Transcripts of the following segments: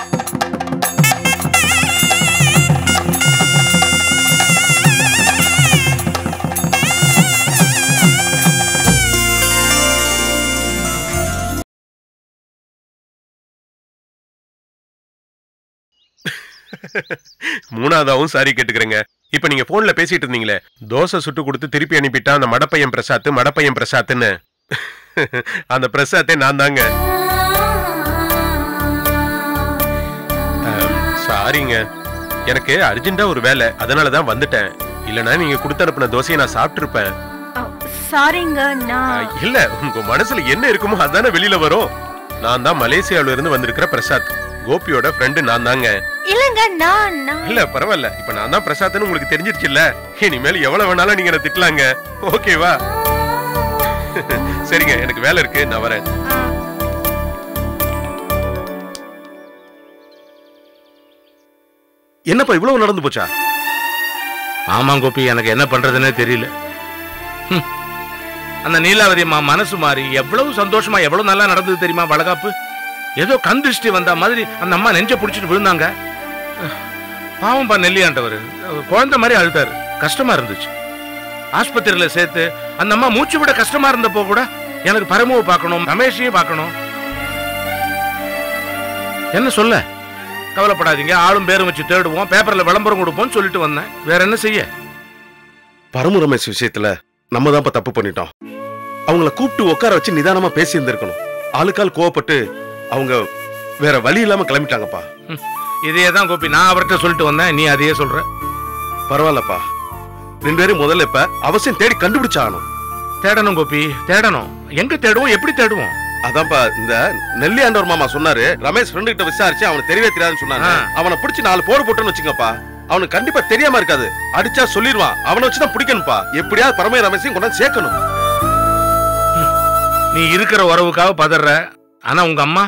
மூணாவதாவும் sorry கேட்டுக்கிறேங்க இப்ப நீங்க போன்ல பேசிட்டு இருந்தீங்களே தோசை சுட்டு கொடுத்து திருப்பி அனுப்பிட்டா அந்த மடப்பையன் பிரசாத் மடப்பையன் பிரசாத்னு அந்த பிரசாத்தே நான் தாங்க சாரிங்க எனக்கு அர்ஜென்ட்டா ஒரு வேலை அதனால தான் வந்துட்டேன் இல்லனா நீங்க கொடுத்து அனுப்பின தோசையை நான் சாப்பிட்டிருப்பேன் சாரிங்க நான் இல்ல உங்க மனசுல என்ன இருக்குமோ அதானே வெளியில வரும் நான் தான் மலேசியாவில இருந்து வந்திருக்கிற பிரசாத் கோபியோட ஃப்ரெண்டு நான் தாங்க இல்லங்க நான் நான் இல்ல பரவாயில்ல இப்ப நான் தான் பிரசாத்னு உங்களுக்கு தெரிஞ்சிருச்சுல்ல இனிமேல் எவ்வளவு வேணாலும் நீங்க என்ன திட்டலாங்க ஓகேவா சரிங்க எனக்கு வேலை இருக்கு நான் வரேன் என்னப்பா இவ்வளவு நடந்து போச்சா ஆமா கோபி எனக்கு என்ன பண்றதுன்னே தெரியல ஹம். அந்த நீலாவதி அம்மா மனசு மாறி எவ்வளவு சந்தோஷமா எவ்வளவு நல்லா நடந்தது தெரியுமா வளகாப்பு ஏதோ கண் திருஷ்டி வந்த மாதிரி அந்த அம்மா நெஞ்ச புடிச்சிட்டு விழுந்தாங்க பாவம் பா நெல்லியாண்டவர் குழந்தை மாதிரி அழுதாரு கஷ்டமா இருந்துச்சு ஆஸ்பத்திரியில சேர்த்து அந்த அம்மா மூச்சு விட கஷ்டமா இருந்தப்போ கூட எனக்கு பரமுவை பார்க்கணும் ரமேஷையும் பார்க்கணும் என்ன சொல்ல கவலைப்படாதீங்க ஆளும் பேரும் வச்சு தேடுவோம் பேப்பர்ல விளம்பரம் கொடுப்போம்னு சொல்லிட்டு வந்தேன் வேற என்ன செய்ய பரமு ரமேஷ் விஷயத்துல நம்ம தான்ப்பா தப்பு பண்ணிட்டோம் அவங்கள கூப்பிட்டு உட்கார வச்சு நிதானமா பேசி இருந்திருக்கணும் ஆளுக்கால் கோவப்பட்டு அவங்க வேற வழி இல்லாம கிளம்பிட்டாங்கப்பா இதையே தான் கோபி நான் அவர்கிட்ட சொல்லிட்டு வந்தேன் நீ அதையே சொல்ற பரவாயில்லப்பா ரெண்டு பேரும் முதல்ல இப்ப அவசியம் தேடி கண்டுபிடிச்சாகணும் தேடணும் கோபி தேடணும் எங்க தேடுவோம் எப்படி தேடுவோம் அதான்ப்பா இந்த நெல்லியாண்டவர் மாமா சொன்னாரு ரமேஷ் ஃப்ரெண்டு கிட்ட விசாரிச்சு அவனுக்கு தெரியவே தெரியாதுன்னு சொன்னாங்க ஆ. அவனை பிடிச்சு நாலு போர் போட்டோன்னு வச்சுங்கப்பா அவனுக்கு கண்டிப்பா தெரியாம இருக்காது அடிச்சா சொல்லிடுவான் அவனை வச்சுதான் பிடிக்கணும்ப்பா எப்படியாவது பரமய ரமேஷையும் கொண்டாந்து சேர்க்கணும் நீ இருக்கிற உறவுக்காக பதற ஆனா உங்க அம்மா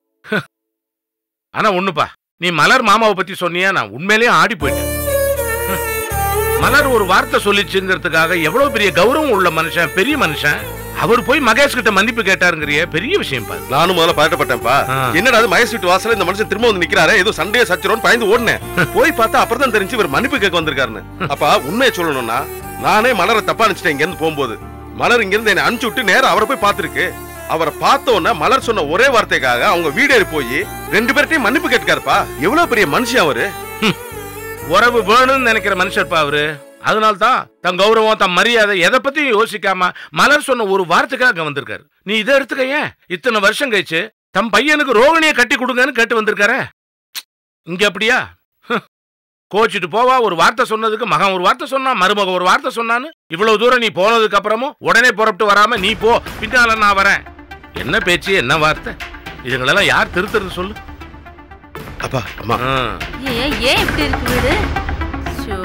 ஆனா ஒண்ணுப்பா நீ மலர் மாமாவை பத்தி சொன்னியா நான் உண்மையிலேயே ஆடி போயிட்டேன் ஹம். மலர் ஒரு வார்த்தை சொல்லிச்சுங்கிறதுக்காக எவ்வளவு பெரிய கௌரவம் உள்ள மனுஷன் பெரிய மனுஷன் அவர் போய் மகேஷ் கிட்ட மன்னிப்பு கேட்டாருங்கிறிய பெரிய விஷயம் பாரு நானும் முதல்ல பதட்டப்பட்டேன்ப்பா ஆ. என்னடா அது மகேஷ் வீட்டு வாசல்ல இந்த மனுஷன் திரும்ப வந்து நிக்கிறாரு ஏதோ சண்டையை சச்சிரோன்னு பயந்து ஓடினேன் போய் பார்த்தா அப்புறம் தான் தெரிஞ்சு இவர் மன்னிப்பு கேட்க வந்திருக்காருன்னு அப்பா உண்மையை சொல்லணும்னா நானே மலரை தப்பா நினைச்சிட்டேன் இங்க இருந்து போகும்போது மலர் இங்க இருந்து என்னை அனுப்பிச்சு விட்டு நேரா அவரை போய் பார்த்திருக்கு அவரை பார்த்த உடனே மலர் சொன்ன ஒரே வார்த்தைக்காக அவங்க வீடேறி போய் ரெண்டு பேர்ட்டையும் மன்னிப்பு கேட்டுக்காருப்பா எவ்வளவு பெரிய மனுஷன் அவரு உறவு வேணும்னு நினைக்கிற மனுஷர்ப்பா அவரு அதனால தான் தன் கௌரவம் தன் மரியாதை எதை பத்தியும் யோசிக்காம மலர் சொன்ன ஒரு வார்த்தைக்காக அங்க வந்திருக்காரு நீ இதை எடுத்துக்க ஏன் இத்தனை வருஷம் கழிச்சு தன் பையனுக்கு ரோகிணியை கட்டி கொடுங்கன்னு கேட்டு வந்திருக்காரு இங்க அப்படியா ஹ். கோச்சிட்டு போவா ஒரு வார்த்தை சொன்னதுக்கு மகன் ஒரு வார்த்தை சொன்னா மருமகன் ஒரு வார்த்தை சொன்னான்னு இவ்வளவு தூரம் நீ போனதுக்கு அப்புறமும் உடனே புறப்பட்டு வராம நீ போ பின்னால நான் வரேன் என்ன பேச்சு என்ன வார்த்தை இதுங்களெல்லாம் யார் திருத்துறது சொல்லு அப்பா அம்மா ஆ. ஏன் ஏன் இப்படி இருக்கு வீடு ஷோ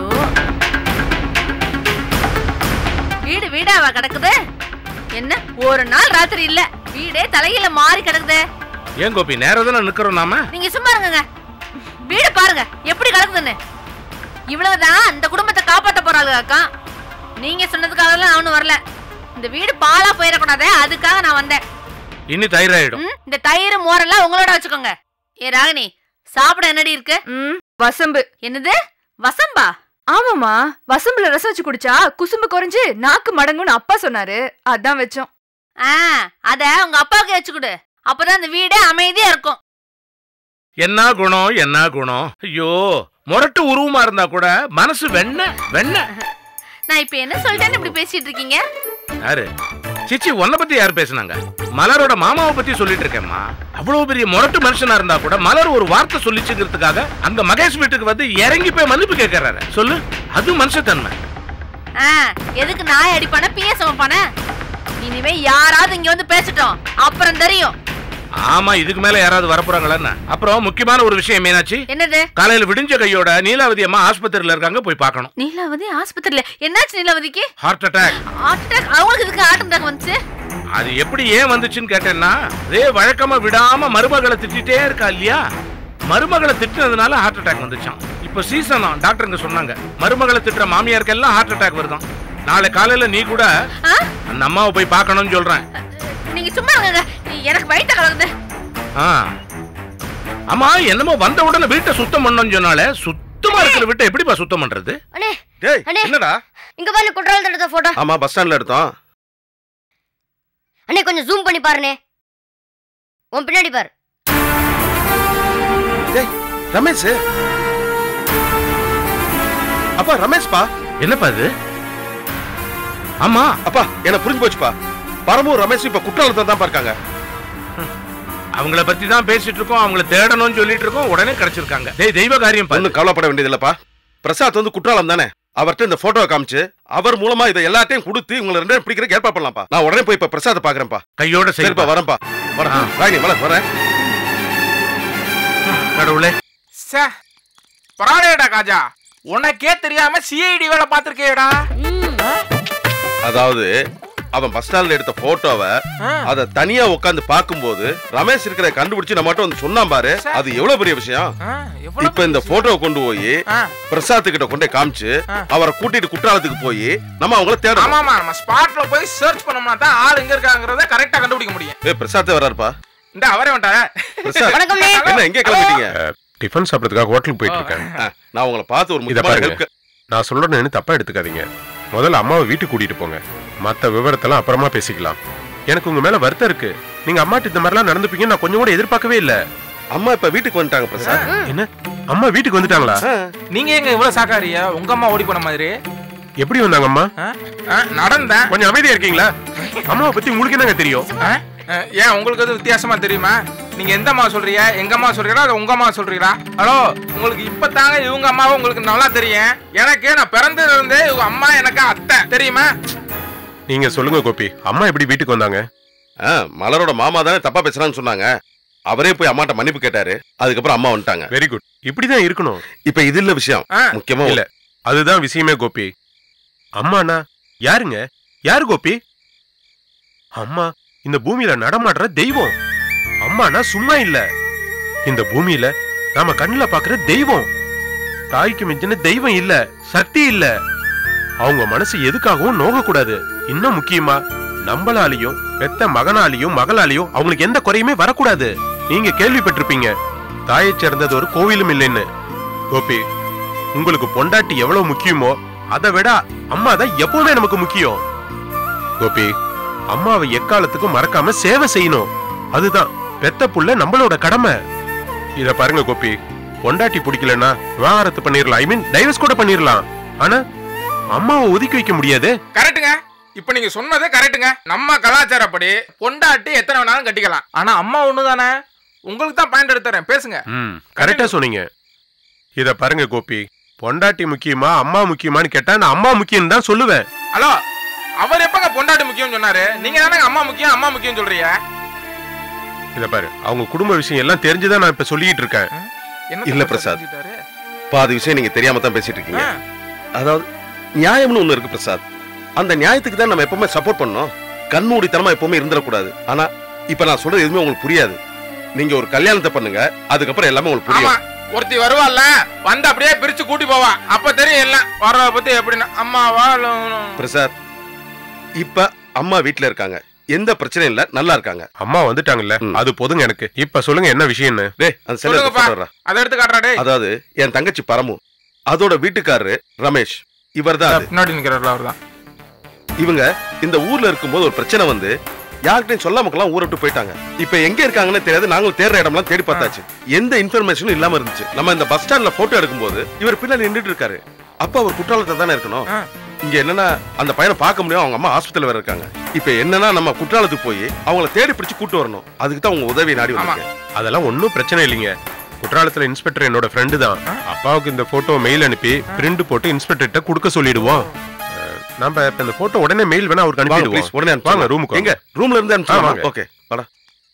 வீடு வீடாவா கிடக்குது என்ன ஒரு நாள் ராத்திரி இல்ல வீடே தலையில மாறி கிடக்குது ஏன் கோபி நேரம் தானே நிக்கிறோம் நாம நீங்க சும்மா இருங்கங்க வீடு பாருங்க எப்படி கிடக்குதுன்னு இவ்வளவுதான் இந்த குடும்பத்தை காப்பாத்த போறாளுங்க அக்கா நீங்க சொன்னதுக்காகலாம் அவனு வரல இந்த வீடு பாலா போயிடக்கூடாதே அதுக்காக நான் வந்தேன் இனி தைராய்டும் ம், இந்த தயிர் மோரெல்லாம் உங்களோட வச்சுக்கோங்க ஏ ராகினி சாப்பிட என்னடி இருக்கு ம் வசம்பு என்னது வசம்பா ஆமாமா வசம்புல ரசம் வச்சு குடிச்சா குசும்பு குறைஞ்சு நாக்கு மடங்கும்னு அப்பா சொன்னாரு அதான் வச்சோம் ஆ அத உங்க அப்பாவுக்கு வச்சு கொடு அப்பதான் இந்த வீடே அமைதியா இருக்கும் என்ன குணம் என்ன குணம் ஐயோ முரட்டு உருவமா இருந்தா கூட மனசு வெண்ண வெண்ண நான் இப்ப என்ன சொல்லிட்டேன்னு இப்படி பேசிட்டு இருக்கீங்க யாரு சிச்சி உன்னை பத்தி யார் பேசுனாங்க மலரோட மாமாவை பத்தி சொல்லிட்டு இருக்கேம்மா அவ்வளவு பெரிய முரட்டு மனுஷனா இருந்தா கூட மலர் ஒரு வார்த்தை சொல்லிச்சுங்கிறதுக்காக அங்க மகேஷ் வீட்டுக்கு வந்து இறங்கி போய் மன்னிப்பு கேட்கறாரு சொல்லு அது மனுஷத்தன்மை ஆ எதுக்கு நாய் அடிப்பான பிய சமைப்பான இனிமே யாராவது இங்க வந்து பேசட்டும் அப்புறம் தெரியும் ஆமா இதுக்கு மேல யாராவது வரப்போறாங்களா அப்புறம் முக்கியமான ஒரு விஷயம் மீனாட்சி என்னது காலையில விடிஞ்ச கையோட நீலாவதி அம்மா ஆஸ்பத்திரியில இருக்காங்க போய் பார்க்கணும் நீலாவதி ஆஸ்பத்திரியில என்னாச்சு நீலாவதிக்கு ஹார்ட் அட்டாக் ஹார்ட் அட்டாக் அவங்களுக்கு இதுக்கு ஹார்ட் அட்டாக் வந்துச்சு அது எப்படி ஏன் வந்துச்சுன்னு கேட்டேன்னா அதே வழக்கமா விடாம மருமகளை திட்டிட்டே இருக்கா இல்லையா மருமகளை திட்டினதுனால ஹார்ட் அட்டாக் வந்துச்சாம் இப்போ சீசனா டாக்டருங்க சொன்னாங்க மருமகளை திட்டுற மாமியாருக்கெல்லாம் ஹார்ட் அட்டாக் வருதாம் நாளை காலையில நீ கூட ஆ? அந்த அம்மாவை போய் பார்க்கணும்னு சொல்றேன் நீங்க சும்மா இருங்க எனக்கு வயித்த கலக்குது ஆ ஆமா என்னமோ வந்த உடனே வீட்டை சுத்தம் பண்ணணும்னு சொன்னாலே சுத்தமா இருக்கிற வீட்டை எப்படிப்பா சுத்தம் பண்றது அண்ணே டேய் அண்ணே. என்னடா இங்க பாரு குற்றாலத்தை எடுத்த போட்டோ ஆமா பஸ் ஸ்டாண்ட்ல எடுத்தோம் அண்ணே கொஞ்சம் ஜூம் பண்ணி பாருண்ணே உன் பின்னாடி பாரு டேய் ரமேஷ் அப்பா ரமேஷ்பா என்னப்பா இது ஆமா அப்பா எனக்கு புரிஞ்சு போச்சுப்பா பரமூர் ரமேஷ் இப்ப குற்றாலத்தை தான் பார்க்காங்க அவங்கள பத்தி தான் பேசிட்டு இருக்கோம் அவங்கள தேடணும்னு சொல்லிட்டு இருக்கோம் உடனே கிடைச்சிருக்காங்க டேய் தெய்வ காரியம் பாரு. ஒன்னும் கவலைப்பட வேண்டியது இல்லப்பா பிரசாத் வந்து குற்றாலம் தானே அவர்ட்ட இந்த போட்டோவை காமிச்சு அவர் மூலமா இதை எல்லாத்தையும் கொடுத்து இவங்களை ரெண்டு பேரும் பிடிக்கிற ஏற்பாடு பண்ணலாம்ப்பா நான் உடனே போய் இப்ப பிரசாத பாக்குறேன்ப்பா கையோட சரிப்பா சரிப்பா வரேன்ப்பா வரேன் ஆ. ராணி வர வரேன் கடவுளே சே பரவாயில்லடா காஜா உனக்கே தெரியாம சிஐடி வேலை பார்த்திருக்கேடா அதாவது அவன் பஸ் ஸ்டாண்ட்ல எடுத்த போட்டோவை அத தனியா உட்கார்ந்து பாக்கும்போது ரமேஷ் இருக்கிற கண்டுபிடிச்சு நம்ம மட்டும் வந்து சொன்னான் பாரு சார். அது எவ்வளவு பெரிய விஷயம் இப்ப இந்த போட்டோவை கொண்டு போய் பிரசாத் கிட்ட கொண்டு போய் காமிச்சு ஆ. அவரை கூட்டிட்டு குற்றாலத்துக்கு போய் நம்ம அவங்கள ஆமா தேடணும் ஆமா நம்ம ஸ்பாட்ல போய் சர்ச் பண்ணோம்னா தான் ஆள் எங்க இருக்காங்கறத கரெக்டா கண்டுபிடிக்க முடியும் ஏய் பிரசாத்தே வராருப்பா இந்த அவரே வந்துட்டாரா பிரசாத் வணக்கம்ண்ணே என்ன எங்க கிளம்பிட்டீங்க டிஃபன் சாப்பிட்றதுக்காக ஹோட்டலுக்கு போயிட்டு இருக்கேன் ஆ, நான் உங்களை பார்த்து ஒரு இத முக்கியமான பாருங்க help நான் சொல்றேன்னு தப்பா எடுத்துக்காதீங்க முதல்ல அம்மாவை வீட்டுக்கு கூட்டிட்டு போங்க மத்த விவரத்தெல்லாம் அப்புறமா பேசிக்கலாம் எனக்கு உங்க மேல வருத்தம் இருக்கு நீங்க அம்மாட்ட இந்த மாதிரிலாம் நடந்துப்பீங்கன்னு நான் கொஞ்சம் கூட எதிர்பார்க்கவே இல்ல அம்மா இப்ப வீட்டுக்கு வந்துட்டாங்க பிரசாத் என்ன அம்மா வீட்டுக்கு வந்துட்டாங்களா ஆ, நீங்க எங்க இவ்வளவு சாக்காரியா உங்க அம்மா ஓடி போன மாதிரி எப்படி வந்தாங்க அம்மா ஆ? ஆ, நடந்தேன் கொஞ்சம் அமைதியா இருக்கீங்களா அம்மாவை பத்தி உங்களுக்கு என்னங்க தெரியும் ஆ? ஆ, ஏன் உங்களுக்கு எதுவும் வித்தியாசமா தெரியுமா நீங்க எந்த அம்மா சொல்றீங்க எங்க அம்மா சொல்றீங்களா இல்ல உங்க அம்மா சொல்றீங்களா ஹலோ உங்களுக்கு இப்பதாங்க இவங்க அம்மாவும் உங்களுக்கு நல்லா தெரியும் எனக்கு நான் பிறந்ததுல இருந்தே இவங்க அம்மா எனக்கு அத்தை தெரியுமா நீங்க சொல்லுங்க கோபி அம்மா எப்படி வீட்டுக்கு வந்தாங்க ஆ, மலரோட மாமா தானே தப்பா பேசுறான்னு சொன்னாங்க அவரே போய் அம்மாட்ட மன்னிப்பு கேட்டாரு அதுக்கப்புறம் அம்மா வந்துட்டாங்க வெரி குட் இப்படிதான் இருக்கணும் இப்ப இது இல்ல விஷயம் ஆ. முக்கியமா இல்ல. அதுதான் விஷயமே கோபி அம்மாண்ணா யாருங்க யாரு கோபி அம்மா இந்த பூமியில நடமாடுற தெய்வம் அம்மானா சும்மா இல்ல இந்த பூமியில நாம கண்ணுல பாக்குற தெய்வம் தாய்க்கு மிஞ்சின தெய்வம் இல்ல சக்தி இல்ல அவங்க மனசு எதுக்காகவும் நோகக்கூடாது இன்னும் முக்கியமா நம்மளாலையும் பெத்த மகனாலையும் மகளாலையும் அவங்களுக்கு எந்த குறையுமே வரக்கூடாது நீங்க கேள்விப்பட்டிருப்பீங்க தாயை சேர்ந்தது ஒரு கோவிலும் இல்லைன்னு கோபி உங்களுக்கு பொண்டாட்டி எவ்வளவு முக்கியமோ அதை விட அம்மா தான் எப்பவுமே நமக்கு முக்கியம் கோபி அம்மாவை எக்காலத்துக்கும் மறக்காம சேவை செய்யணும் அதுதான் பெத்த புள்ள நம்மளோட கடமை இத பாருங்க கோபி பொண்டாட்டி பிடிக்கலன்னா விவாகரத்து பண்ணிரலாம் ஐ மீன் டைவர்ஸ் கூட பண்ணிரலாம் ஆனா அம்மாவை ஒதுக்கி வைக்க முடியாது கரெக்ட்டுங்க இப்ப நீங்க சொன்னதே கரெக்ட்டுங்க நம்ம கலாச்சாரப்படி பொண்டாட்டி எத்தனை வேணாலும் கட்டிக்கலாம் ஆனா அம்மா ஒண்ணுதானே உங்களுக்கு தான் பாயிண்ட் எடுத்துறேன் பேசுங்க ம் கரெக்டா சொன்னீங்க இத பாருங்க கோபி பொண்டாட்டி முக்கியமா அம்மா முக்கியமான்னு கேட்டா நான் அம்மா முக்கியம் தான் சொல்லுவேன் ஹலோ அவர் எப்பங்க பொண்டாட்டி முக்கியம் சொன்னாரு நீங்க தானே அம்மா முக்கியம் அம்மா முக்கியம் சொல்றீங்க இத பாரு அவங்க குடும்ப விஷயம் எல்லாம் தெரிஞ்சுதான் நான் இப்ப சொல்லிட்டு இருக்கேன் என்ன இல்ல தப்பா பிரசாத். செஞ்சுட்டாரு? பாதி விஷயம் நீங்க தெரியாம தான் பேசிட்டு இருக்கீங்க ஆ. அதாவது நியாயம்னு ஒண்ணு இருக்கு பிரசாத் அந்த நியாயத்துக்கு தான் நம்ம எப்பவுமே சப்போர்ட் பண்ணோம் கண்மூடித்தனமா எப்பவுமே இருந்துடக்கூடாது ஆனா இப்ப நான் சொல்றது எதுவுமே உங்களுக்கு புரியாது நீங்க ஒரு கல்யாணத்தை பண்ணுங்க அதுக்கப்புறம் எல்லாமே உங்களுக்கு ஆமா புரியும் ஒருத்தி வருவாள்ல வந்து அப்படியே பிரிச்சு கூட்டி போவா அப்ப தெரியும் எல்லாம் வரவ பத்தி எப்படின்னா அம்மாவா இல்ல பிரசாத் இப்ப அம்மா வீட்ல இருக்காங்க எந்த பிரச்சனையும் இல்ல நல்லா இருக்காங்க அம்மா வந்துட்டாங்கல்ல ம். அது போதுங்க எனக்கு இப்ப சொல்லுங்க என்ன விஷயம்னு டேய் அந்த செல்ல சொல்லுங்கப்பா. போடுறா அதை எடுத்து காட்டுறா டேய் அதாவது என் தங்கச்சி பரமு அதோட வீட்டுக்காரரு ரமேஷ் இவர்தான் அது பின்னாடி நிக்கிறாருல அவர்தான் இவங்க இந்த ஊர்ல இருக்கும்போது ஒரு பிரச்சனை வந்து யார்கிட்டயும் சொல்லாமக்கெல்லாம் ஊரை விட்டு போயிட்டாங்க இப்ப எங்க இருக்காங்கன்னு தெரியாது நாங்களும் தேடுற இடம்லாம் தேடி பார்த்தாச்சு எந்த இன்ஃபர்மேஷனும் இல்லாம இருந்துச்சு நம்ம இந்த பஸ் ஸ்டாண்ட்ல போட்டோ எடுக்கும்போது இவர் பின்னாடி நின்றுட்டு இருக்காரு அப்ப அவர் குற்றாலத்தை தானே இருக்கணும் ஆ. இங்க என்னன்னா அந்த பையனை பார்க்க முடியும் அவங்க அம்மா ஹாஸ்பிட்டல் வேற இருக்காங்க இப்ப என்னன்னா நம்ம குற்றாலத்துக்கு போய் அவங்கள தேடி பிடிச்சு கூட்டு வரணும் அதுக்கு தான் உங்க உதவி நாடி ஆமா. வந்திருக்கேன் அதெல்லாம் ஒன்றும் பிரச்சனை இல்லைங்க குற்றாலத்துல இன்ஸ்பெக்டர் என்னோட ஃப்ரெண்டு தான் அப்பாவுக்கு இந்த போட்டோ மெயில் அனுப்பி பிரிண்ட் போட்டு இன்ஸ்பெக்டர்கிட்ட கொடுக்க சொல்லிடுவோம் அஹ், நம்ம இப்ப இந்த போட்டோ உடனே மெயில் வேணா அவருக்கு வாங்க அனுப்பிடுவோம் ப்ளீஸ் உடனே வாங்க அனுப்பிச்சு ரூமுக்கு எங்க ரூம்ல இருந்து ஆ, அனுப்பிச்சு வாங்க. ஓகே வாடா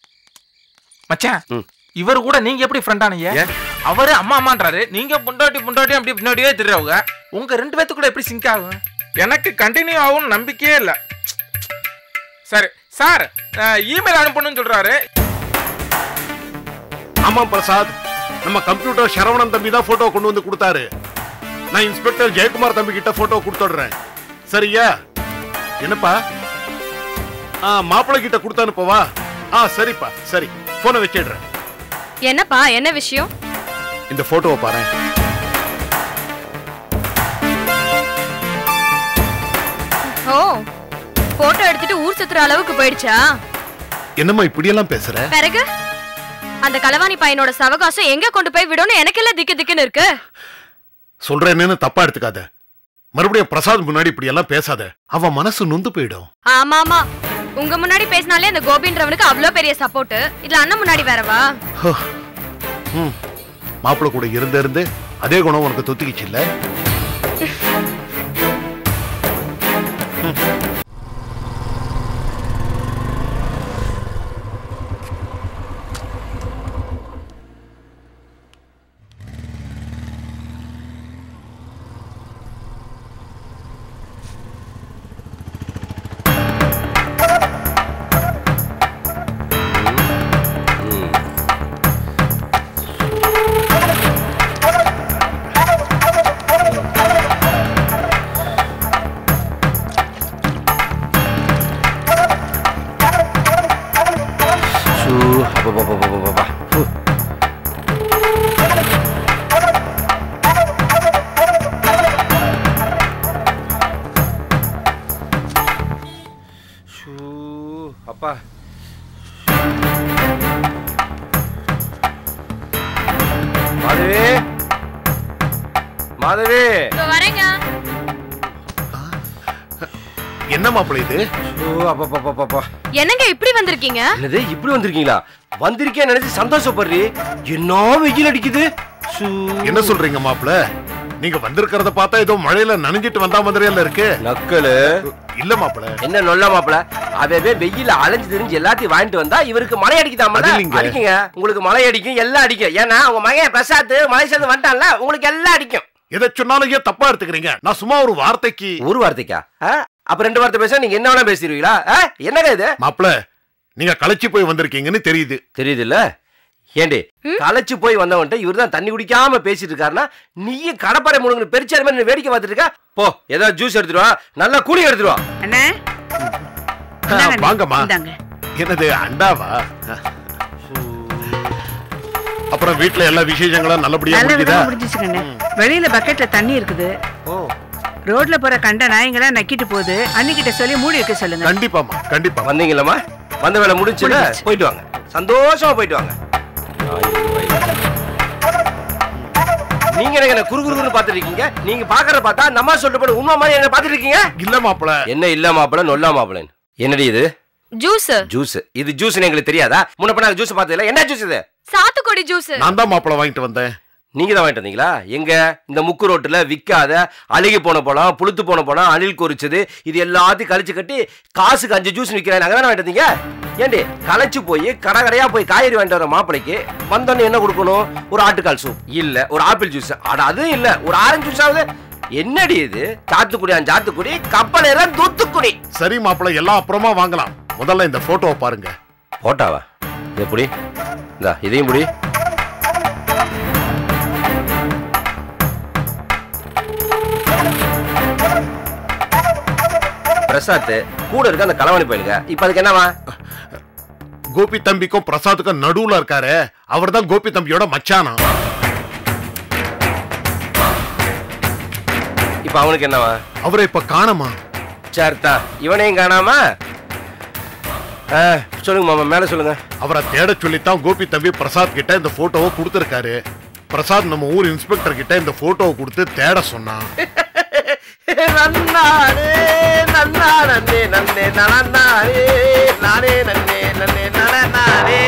மச்சான் ம். இவர் கூட நீங்க எப்படி ஃப்ரெண்டானீங்க ஏன்? அவரு அம்மா அம்மான்றாரு நீங்க பொண்டாட்டி பொண்டாட்டி அப்படி பின்னாடியே தெரியாவுங்க உங்க ரெண்டு பேத்துக்குள்ள எப்படி சிங்க் ஆகும் எனக்கு கண்டினியூ ஆகும் நம்பிக்கையே இல்ல சரி சார் இமெயில் அனுப்பணும்னு சொல்றாரு ஆமா பிரசாத் நம்ம கம்ப்யூட்டர் சரவணன் தம்பி தான் போட்டோ கொண்டு வந்து கொடுத்தாரு நான் இன்ஸ்பெக்டர் ஜெயக்குமார் தம்பி கிட்ட போட்டோ கொடுத்துடுறேன் சரியா என்னப்பா ஆ மாப்பிள்ளை கிட்ட கொடுத்து அனுப்பவா ஆ சரிப்பா சரி போனை வச்சிடுறேன் என்னப்பா என்ன விஷயம் இந்த போட்டோவை பாரு ஓ போட்டோ எடுத்துட்டு ஊர் சுத்துற அளவுக்கு போயிடுச்சா என்னம்மா இப்படியெல்லாம் பேசுற பிறகு அந்த களவாணி பையனோட சவகாசம் எங்க கொண்டு போய் விடும்னு எனக்கு எல்லாம் திக்கு திக்குன்னு இருக்கு சொல்றேன்னு தப்பா எடுத்துக்காத மறுபடியும் பிரசாத் முன்னாடி இப்படி எல்லாம் பேசாத அவன் மனசு நொந்து போயிடும் ஆமா ஆமா உங்க முன்னாடி பேசினாலே அந்த கோபின்றவனுக்கு அவ்வளோ பெரிய சப்போர்ட் இதுல அண்ணன் முன்னாடி வேறவா ம் மாப்பிள்ளை கூட இருந்த இருந்து அதே குணம் உனக்கு தொத்திக்கிச்சு இல்ல ஷூ அப்பப்பப்பப்பப்பப்பா. ஃபு. ஷூ அப்பா மாதவி மாதவி வரேங்க என்ன மாப்பிள்ளை இது ஷூ அப்பப்பப்பப்பப்பா என்னங்க இப்படி வந்திருக்கீங்க என்னது இப்படி வந்திருக்கீங்களா வந்திருக்கேன் நினைச்சு சந்தோஷப்படுறி என்ன வெயில் அடிக்குது ஷூ. என்ன சொல்றீங்க மாப்பிள்ள நீங்க வந்திருக்கிறத பார்த்தா ஏதோ மழையில நனைஞ்சிட்டு வந்தா மாதிரியால இருக்கு நக்கலு இல்ல மாப்பிள்ள என்ன நொல்ல மாப்பிள அவவே வெயில அலைஞ்சு திரிஞ்சு எல்லாத்தையும் வாங்கிட்டு வந்தா இவருக்கு மழை அடிக்குதாமல அது இல்லைங்க. அடிக்குங்க உங்களுக்கு மழை அடிக்கும் எல்லாம் அடிக்கும் ஏன்னா உங்க மகன் பிரசாத் மலேசியா வந்துட்டான்ல உங்களுக்கு எல்லாம் அடிக்கும் எதை சொன்னாலும் ஏன் தப்பா எடுத்துக்கிறீங்க நான் சும்மா ஒரு வார்த்தைக்கு ஒரு வார்த்தைக்கா ஆ? அப்ப ரெண்டு வார்த்தை பேச நீங்க என்ன வேணா பேசிடுவீங்களா ஆ? என்னங்க இது மாப்பிள்ள நீங்க களைச்சு போய் வந்திருக்கீங்கன்னு தெரியுது தெரியுது இல்ல ஏண்டி களைச்சு போய் வந்தவன்ட்ட இவர் தான் தண்ணி குடிக்காம பேசிட்டு இருக்காருன்னா நீயும் கடப்பாறை முழுங்க பெருச்சாரு மாதிரி நீ வேடிக்கை பார்த்துட்டு இருக்க போ ஏதாவது ஜூஸ் எடுத்துட்டு வா நல்லா கூலி எடுத்துட்டு வா அண்ணே ஆ, இந்தாங்க அண்ணே, வாங்கம்மா இந்தாங்க என்னது அண்டாவா அப்புறம் வீட்ல எல்லா விசேஷங்களும் நல்லபடியா நல்ல முடிஞ்சுதா விதமா முடிஞ்சிச்சுங்கண்ணே வெளியில பக்கெட்ல தண்ணி இருக்குது ரோட்ல போற கண்ட நாய்ங்களா நக்கிட்டு போகுது அன்னிக்கிட்ட சொல்லி மூடி வைக்க சொல்லுங்க கண்டிப்பாமா கண்டிப்பா வந்தீங்களம்மா வந்த வேலை முடிச்சுல முடிஞ்சுச்சு. போயிட்டு வாங்க சந்தோஷமா போயிட்டு வாங்க நீங்க எனக்கு என்ன குறு குறுன்னு பாத்துட்டு இருக்கீங்க நீங்க பாக்குறத பார்த்தா நம்ம சொல்லிட்டு போய் உண்மை மாதிரி என்ன பாத்துட்டு இருக்கீங்க இல்ல மாப்பிள என்ன இல்ல மாப்பிள நொல்லா மாப்பிள என்னடி இது ஜூஸ் ஜூஸ் இது ஜூஸ் எங்களுக்கு தெரியாதா முன்ன பண்ண ஜூஸ் பார்த்ததுல என்ன ஜூஸ் இது சாத்துக்குடி ஜூஸ் நான் தான் மாப்பிள வாங்கிட்டு வந்தேன் நீங்க தான் வாங்கிட்டு வந்தீங்களா எங்க இந்த முக்கு ரோட்டுல விக்காத அழுகி போன பழம் புளுத்து போன பழம் அணில் கொறிச்சது இது எல்லாத்தையும் கழிச்சு கட்டி காசுக்கு அஞ்சு ஜூஸ் விற்கிறேன் அங்கே தானே வாங்கிட்டு வந்தீங்க ஏண்டி களைச்சு போய் கடை கடையா போய் காய்கறி வாங்கிட்டு வர மாப்பிளைக்கு வந்தோன்னு என்ன கொடுக்கணும் ஒரு ஆட்டுக்கால் சூப் இல்ல ஒரு ஆப்பிள் ஜூஸ் அட அதுவும் இல்ல ஒரு ஆரஞ்சு ஜூஸ் ஆகுது என்னடி இது சாத்துக்குடி சாத்துக்குடி கப்பல் எல்லாம் தூத்துக்குடி சரி மாப்பிள எல்லாம் அப்புறமா வாங்கலாம் முதல்ல இந்த போட்டோவை பாருங்க போட்டாவா எப்படி இந்தா இதையும் புடி பிரசாத் கூட இருக்க அந்த களவாணி பயிலுங்க இப்ப அதுக்கு என்னவா கோபி தம்பிக்கும் பிரசாத்துக்கும் நடுவுல இருக்காரு அவர்தான் கோபி தம்பியோட மச்சானா இப்ப அவனுக்கு என்னவா அவரை இப்ப காணமா சரிதா இவனையும் காணாம ஆ, சொல்லுங்க மாமா மேல சொல்லுங்க அவரை தேட சொல்லித்தான் கோபி தம்பி பிரசாத் கிட்ட இந்த போட்டோவை கொடுத்திருக்காரு பிரசாத் நம்ம ஊர் இன்ஸ்பெக்டர் கிட்ட இந்த போட்டோவை கொடுத்து தேட சொன்னான் நன்னாரே நன்னா நன்னே நன்னே நனன்னாரே நானே நன்னே நன்னே நனன்னாரே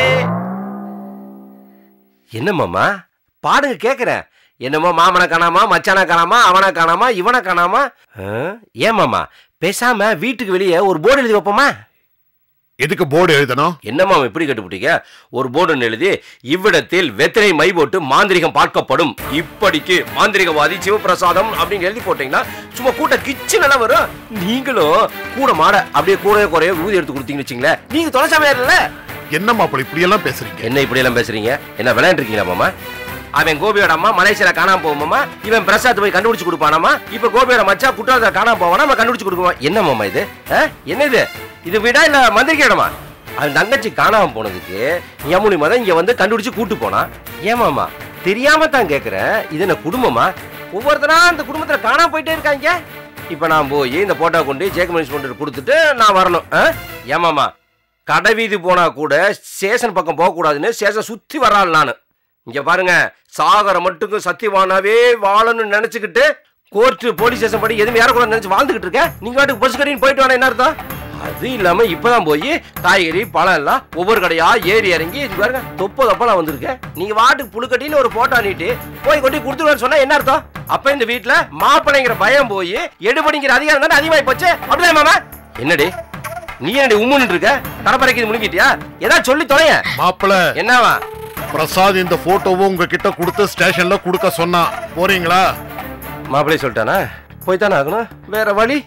என்ன மாமா பாடுங்க கேக்குறேன் என்னமோ மாமனை காணாமா மச்சானை காணாமா அவனை காணாமா இவனை காணாமா ஆ? ஏன் மாமா பேசாம வீட்டுக்கு வெளியே ஒரு போர்டு எழுதி வைப்போமா எதுக்கு போர்டு எழுதணும் என்ன மாமா இப்படி கட்டுப்பிட்டீங்க ஒரு போர்டு ஒன்று எழுதி இவ்விடத்தில் வெத்தனை மை போட்டு மாந்திரிகம் பார்க்கப்படும் இப்படிக்கு மாந்திரிகவாதி சிவபிரசாதம் அப்படின்னு எழுதி போட்டீங்கன்னா சும்மா கூட்ட கிச்சு நல்லா வரும் நீங்களும் கூட மாட அப்படியே கூட குறைய ஊதி எடுத்து கொடுத்தீங்கன்னு வச்சுங்களேன் நீங்க தொலைச்சாமே இல்ல என்ன மாப்பிள இப்படி எல்லாம் பேசுறீங்க என்ன இப்படி எல்லாம் பேசுறீங்க என்ன விளையாண்டு இருக்கீங்களா மாமா அவன் கோபியோட அம்மா மலேசியால காணாம போகுமாமா இவன் பிரசாத் போய் கண்டுபிடிச்சு கொடுப்பானாமா இப்ப கோபியோட மச்சா குற்றாலத்தை காணாம போவானா நம்ம கண்டுபிடிச்சு கொடுக்குமா என்ன மாமா இது ஆ? என்ன இது இது வீடா இல்ல மந்திரிக்க இடமா அவன் தங்கச்சி காணாம போனதுக்கு என் மூலியமா தான் இங்க வந்து கண்டுபிடிச்சு கூட்டு போனா ஏமாமா தெரியாம தான் கேக்குறேன் இது என்ன குடும்பமா ஒவ்வொருத்தரா அந்த குடும்பத்துல காணாம போயிட்டே இருக்காங்க இப்ப நான் போய் இந்த போட்டோ கொண்டு ஜேக் மேனேஜ்மெண்ட் கொடுத்துட்டு நான் வரணும் ஆ? ஏமாமா கடை வீதி போனா கூட ஸ்டேஷன் பக்கம் போக கூடாதுன்னு ஸ்டேஷன் சுத்தி வர்றாள் நான் இங்க பாருங்க சாகர மட்டுக்கும் சத்தியவானாவே வாழணும்னு நினைச்சுக்கிட்டு கோர்ட்டு போலீஸ் ஸ்டேஷன் படி எதுவும் ஏறக்கூடாது நினைச்சு வாழ்ந்துகிட்டு இருக்க நீங்க வாட்டுக்கு பஸ் கட்டின்னு போயிட்டு வாங்க என்ன அர்த்தம் அது இல்லாம இப்பதான் போய் காய்கறி பழம் எல்லாம் ஒவ்வொரு கடையா ஏறி இறங்கி இது பாருங்க தொப்ப தொப்பலாம் வந்திருக்கேன் நீங்க வாட்டுக்கு புழுக்கட்டின்னு ஒரு போட்டோ நீட்டு போய் கொண்டு கொடுத்துருவான்னு சொன்னா என்ன அர்த்தம் அப்ப இந்த வீட்டுல மாப்பிள்ளைங்கிற பயம் போய் எடுபடிங்கிற அதிகாரம் தானே அதிகமாயி போச்சு அப்படிதான் மாமா என்னடி நீ என்னடி உம்முன்னு இருக்க கடப்பறைக்கு முழுங்கிட்டியா ஏதாவது சொல்லி தொலைய மாப்பிள என்னவா பிரசாத் இந்த போட்டோவை உங்ககிட்ட கொடுத்து ஸ்டேஷன்ல கொடுக்க சொன்னா போறீங்களா மாப்பிள்ளை சொல்லிட்டானா போய் தானே ஆகணும் வேற வழி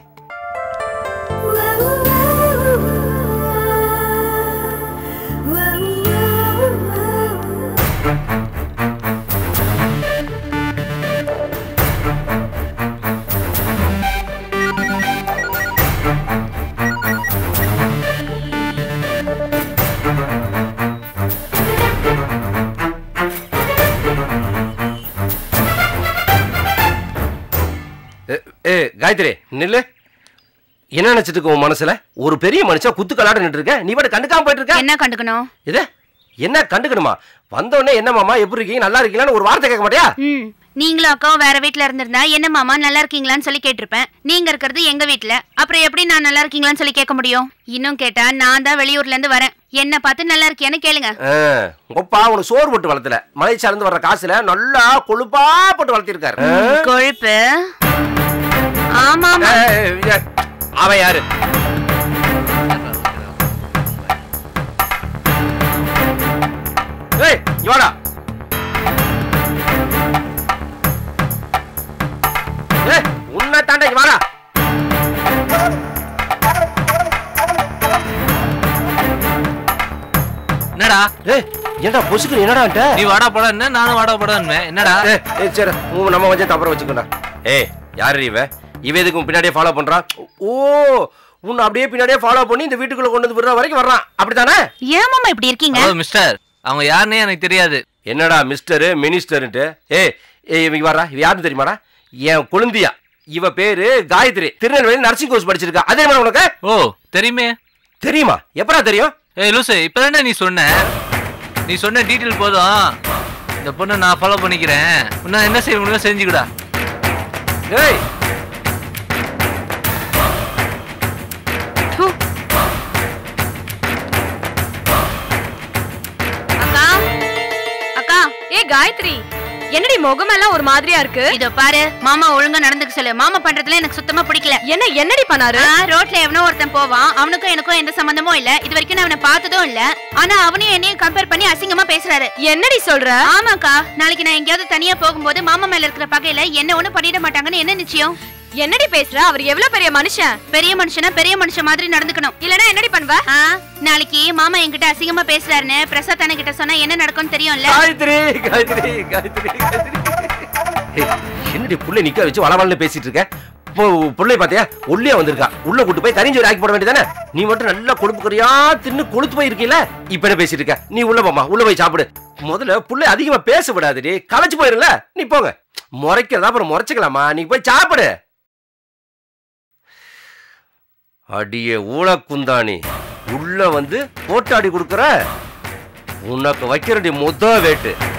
ஏ, ஏ காயத்ரி நில்லு என்ன நினைச்சிட்டு இருக்க உன் மனசுல ஒரு பெரிய மனுஷன் குத்து கலாட நின்று இருக்க நீ பாட்டு கண்டுக்காம போயிட்டு இருக்க என்ன கண்டுக்கணும் இது என்ன கண்டுக்கணுமா வந்த உடனே என்ன மாமா எப்படி இருக்கீங்க நல்லா இருக்கீங்களான்னு ஒரு வார்த்தை கேட்க மாட்டியா ம் நீங்களும் அக்காவும் வேற வீட்ல இருந்திருந்தா என்ன மாமா நல்லா இருக்கீங்களான்னு சொல்லி கேட்டிருப்பேன் நீங்க இருக்கிறது எங்க வீட்ல அப்புறம் எப்படி நான் நல்லா இருக்கீங்களான்னு சொல்லி கேட்க முடியும் இன்னும் கேட்டா நான் தான் வெளியூர்ல இருந்து வரேன் என்ன பார்த்து நல்லா இருக்கியான்னு கேளுங்க ஆ, உங்கப்பா உனக்கு சோறு போட்டு வளர்த்தல மலைச்சால இருந்து வர்ற காசுல நல்லா கொழுப்பா போட்டு வளர்த்திருக்காரு ஆ? கொழுப்பு ஆமா ஏய், ஏய், அவன் யாரு ஏய் இவாடா ஏய் உன்னை தாண்டா இங்க வாடா என்னடா ஏய் ஏன்டா பொசுக்கு என்னடா நீ வாடா போடா என்ன நானும் வாடா போடான்னு என்னடா ஏய் ஏய், சரி உன் நம்ம வச்சு தப்புற வச்சுக்கோடா ஏய் யாரு இவ இவ எதுக்கு உன் பின்னாடியே ஃபாலோ பண்றா ஓ உன்னை அப்படியே பின்னாடியே ஃபாலோ பண்ணி இந்த வீட்டுக்குள்ள கொண்டு வந்து விடுற வரைக்கும் வர்றான் அப்படித்தானே ஏன் மாமா இப்படி இருக்கீங்க ஹலோ மிஸ்டர் அவங்க யாருன்னே எனக்கு தெரியாது என்னடா மிஸ்டரு மினிஸ்டர்ன்ட்டு ஏய் ஏய் இவங்க வர்றா இவ யாருன்னு தெரியுமாடா என் குழந்தையா இவ பேரு காயத்ரி திருநெல்வேலி நர்சிங் கோர்ஸ் படிச்சிருக்கா அதே மாதிரி உனக்கு ஓ தெரியுமே தெரியுமா எப்படா தெரியும் ஏய் லூசு இப்பதானே நீ சொன்ன நீ சொன்ன டீட்டெயில் போதும் இந்த பொண்ணை நான் ஃபாலோ பண்ணிக்கிறேன் இன்னும் என்ன செய்ய முடியுமோ செஞ்சுக்கடா ஏய் அக்கா அக்கா ஏ காயத்ரி என்னடி முகமெல்லாம் ஒரு மாதிரியா இருக்கு இதோ பாரு மாமா ஒழுங்கா நடந்துக்க சொல்லு மாமா பண்றதுல எனக்கு சுத்தமா பிடிக்கல என்ன என்னடி பண்ணாரு ஆ, ரோட்ல எவனோ ஒருத்தன் போவான் அவனுக்கும் எனக்கும் எந்த சம்பந்தமும் இல்ல இது வரைக்கும் நான் அவனை பார்த்ததும் இல்ல ஆனா அவனையும் என்னையும் கம்பேர் பண்ணி அசிங்கமா பேசுறாரு என்னடி சொல்ற ஆமாக்கா நாளைக்கு நான் எங்கேயாவது தனியா போகும்போது மாமா மேல இருக்கிற பகையில என்ன ஒண்ணும் பண்ணிட மாட்டாங்கன்னு என்ன நிச்சயம் என்னடி பேசுற அவர் எவ்வளவு பெரிய மனுஷன் பெரிய மனுஷனா பெரிய மனுஷன் மாதிரி நடந்துக்கணும் இல்லனா என்னடி பண்ணுவ ஆ, நாளைக்கு மாமா என்கிட்ட அசிங்கமா பேசுறாருன்னு பிரசாத் அண்ணன் கிட்ட சொன்னா என்ன நடக்கும்னு தெரியும்ல காயத்ரி காயத்ரி காயத்ரி காயத்ரி ஏய், என்னடி புள்ளை நிக்க வச்சு வளவளன்னு பேசிட்டு இருக்க இப்போ புள்ளை பாத்தியா உள்ளே வந்திருக்கா உள்ள கூட்டு போய் கரிஞ்சோறு ஆக்கி போட வேண்டியதானே நீ மட்டும் நல்லா கொழுப்பு கறியா தின்னு கொழுத்து போய் இருக்கீல இப்ப என்ன பேசிட்டு இருக்க நீ உள்ள போமா உள்ள போய் சாப்பிடு முதல்ல புள்ளை அதிகமா பேச விடாதடி களைச்சு போயிருல நீ போங்க முறைக்கிறதா அப்புறம் முறைச்சுக்கலாமா நீ போய் சாப்பிடு அடியே ஊழக்குந்தாணி உள்ள வந்து போட்டாடி கொடுக்குற உனக்கு வைக்கிறடி முத வேட்டு